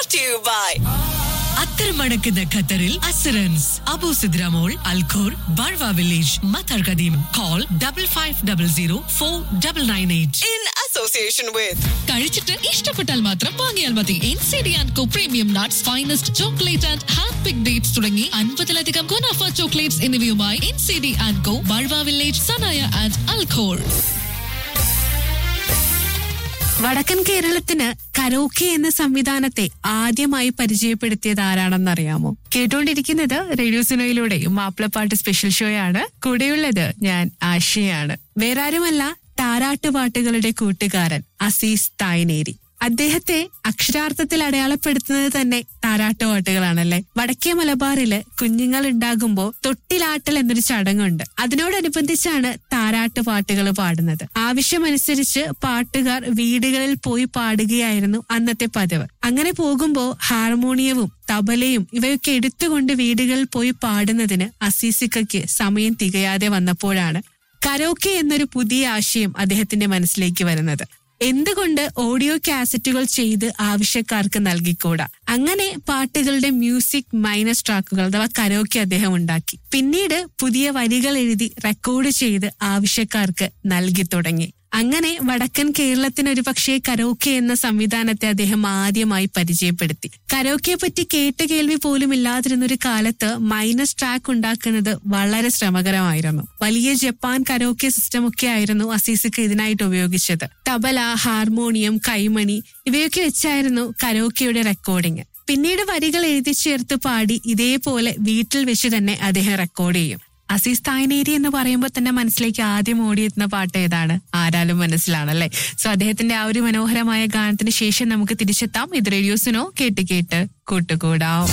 brought to you by അത്തരമടക്കുന്ന ഖത്തറിൽ അസറൻസ് Abu Sidra mall Al Khor Barwa village Matar Qadeem call double five double zero four double nine eight in association with കഴിച്ചിട്ട് ഇഷ്ടപ്പെട്ടാൽ മാത്രം വാങ്ങിയാൽ മതി N C D and co premium nuts finest chocolate and hand pick dates തുടങ്ങി അൻപതിലധികം ഗുണാഫ chocolates എന്നിവയുമായി N C D and co Barwa village Sanaya and Al Khor വടക്കൻ കേരളത്തിന് കരോക്കെ എന്ന സംവിധാനത്തെ ആദ്യമായി പരിചയപ്പെടുത്തിയത് ആരാണെന്നറിയാമോ കേട്ടുകൊണ്ടിരിക്കുന്നത് റേഡിയോ സിനോയിലൂടെ മാപ്പിളപ്പാട്ട് സ്പെഷ്യൽ ഷോയാണ് കൂടെയുള്ളത് ഞാൻ ആശയാണ് വേറാരുമല്ല താരാട്ടുപാട്ടുകളുടെ കൂട്ടുകാരൻ അസീസ് തായ്നേരി അദ്ദേഹത്തെ അക്ഷരാർത്ഥത്തിൽ അടയാളപ്പെടുത്തുന്നത് തന്നെ താരാട്ടുപാട്ടുകളാണല്ലേ വടക്കേ മലബാറില് കുഞ്ഞുങ്ങൾ ഉണ്ടാകുമ്പോൾ തൊട്ടിലാട്ടൽ എന്നൊരു ചടങ്ങുണ്ട് അതിനോടനുബന്ധിച്ചാണ് താരാട്ടുപാട്ടുകൾ പാടുന്നത് ആവശ്യമനുസരിച്ച് പാട്ടുകാർ വീടുകളിൽ പോയി പാടുകയായിരുന്നു അന്നത്തെ പതിവ് അങ്ങനെ പോകുമ്പോൾ ഹാർമോണിയവും തബലയും ഇവയൊക്കെ എടുത്തുകൊണ്ട് വീടുകളിൽ പോയി പാടുന്നതിന് അസീസിക്കയ്ക്ക് സമയം തികയാതെ വന്നപ്പോഴാണ് കരോക്കെ എന്നൊരു പുതിയ ആശയം അദ്ദേഹത്തിന്റെ മനസ്സിലേക്ക് വരുന്നത് എന്തുകൊണ്ട് ഓഡിയോ കാസറ്റുകൾ ചെയ്ത് ആവശ്യക്കാർക്ക് നൽകിക്കൂടാ അങ്ങനെ പാട്ടുകളുടെ മ്യൂസിക് മൈനസ് ട്രാക്കുകൾ അഥവാ കരോക്കെ അദ്ദേഹം ഉണ്ടാക്കി പിന്നീട് പുതിയ വരികൾ എഴുതി റെക്കോർഡ് ചെയ്ത് ആവശ്യക്കാർക്ക് നൽകി തുടങ്ങി അങ്ങനെ വടക്കൻ കേരളത്തിന് ഒരു പക്ഷേ കരോക്കെ എന്ന സംവിധാനത്തെ അദ്ദേഹം ആദ്യമായി പരിചയപ്പെടുത്തി കരോക്കെയെ പറ്റി കേട്ട് കേൾവി പോലും ഇല്ലാതിരുന്ന ഒരു കാലത്ത് മൈനസ് ട്രാക്ക് ഉണ്ടാക്കുന്നത് വളരെ ശ്രമകരമായിരുന്നു വലിയ ജപ്പാൻ കരോക്കെ സിസ്റ്റം ഒക്കെ ആയിരുന്നു അസീസിക്ക് ഇതിനായിട്ട് ഉപയോഗിച്ചത് തബല ഹാർമോണിയം കൈമണി ഇവയൊക്കെ വെച്ചായിരുന്നു കരോക്കെയുടെ റെക്കോർഡിംഗ് പിന്നീട് വരികൾ എഴുതി ചേർത്ത് പാടി ഇതേപോലെ വീട്ടിൽ വെച്ച് തന്നെ അദ്ദേഹം റെക്കോർഡ് ചെയ്യും അസീസ് തായ്നേരി എന്ന് പറയുമ്പോൾ തന്നെ മനസ്സിലേക്ക് ആദ്യം ഓടിയെത്തുന്ന പാട്ട് ഏതാണ് ആരാലും മനസ്സിലാണല്ലേ സോ അദ്ദേഹത്തിന്റെ ആ ഒരു മനോഹരമായ ഗാനത്തിന് ശേഷം നമുക്ക് തിരിച്ചെത്താം ഇത് റേഡിയോസിനോ കേട്ട് കേട്ട് കൂട്ടുകൂടാം